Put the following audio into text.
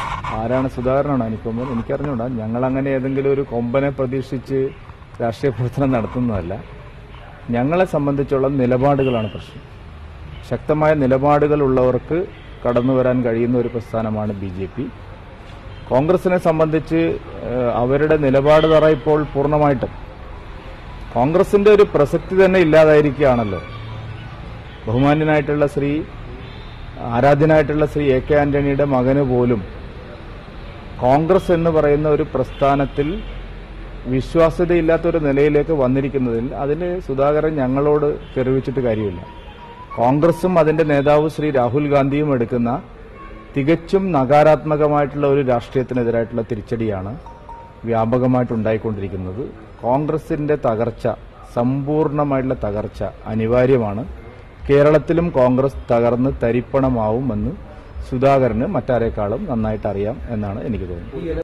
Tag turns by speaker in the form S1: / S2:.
S1: ആരാണ് സുധാകരനാണ് അനിക്കൊമ്പൻ എനിക്കറിഞ്ഞൂടാ ഞങ്ങൾ അങ്ങനെ ഏതെങ്കിലും ഒരു കൊമ്പനെ പ്രതീക്ഷിച്ച് രാഷ്ട്രീയ പ്രവർത്തനം നടത്തുന്നതല്ല ഞങ്ങളെ സംബന്ധിച്ചുള്ള നിലപാടുകളാണ് പ്രശ്നം ശക്തമായ നിലപാടുകൾ ഉള്ളവർക്ക് കടന്നു വരാൻ കഴിയുന്ന ഒരു പ്രസ്ഥാനമാണ് ബി ജെ പി കോൺഗ്രസിനെ സംബന്ധിച്ച് ഏഹ്, അവരുടെ നിലപാട് തറ ഇപ്പോൾ പൂർണ്ണമായിട്ടും കോൺഗ്രസിന്റെ ഒരു പ്രസക്തി തന്നെ ഇല്ലാതായിരിക്കുകയാണല്ലോ ബഹുമാന്യനായിട്ടുള്ള ശ്രീ ആരാധ്യനായിട്ടുള്ള ശ്രീ എ കെ ആന്റണിയുടെ മകന് പോലും കോൺഗ്രസ് എന്ന് പറയുന്ന ഒരു പ്രസ്ഥാനത്തിൽ വിശ്വാസ്യതയില്ലാത്ത ഒരു നിലയിലേക്ക് വന്നിരിക്കുന്നതിൽ അതിന് സുധാകരൻ ഞങ്ങളോട് തെറിവിച്ചിട്ട് കാര്യമില്ല കോൺഗ്രസും അതിന്റെ നേതാവ് ശ്രീ രാഹുൽ ഗാന്ധിയും എടുക്കുന്ന തികച്ചും നകാരാത്മകമായിട്ടുള്ള ഒരു രാഷ്ട്രീയത്തിനെതിരായിട്ടുള്ള തിരിച്ചടിയാണ് വ്യാപകമായിട്ട് ഉണ്ടായിക്കൊണ്ടിരിക്കുന്നത് കോൺഗ്രസിന്റെ തകർച്ച സമ്പൂർണമായിട്ടുള്ള തകർച്ച അനിവാര്യമാണ് കേരളത്തിലും കോൺഗ്രസ് തകർന്ന് തരിപ്പണമാവുമെന്ന് സുധാകരന് മറ്റാരേക്കാളും നന്നായിട്ട് അറിയാം എന്നാണ് എനിക്ക് തോന്നുന്നത്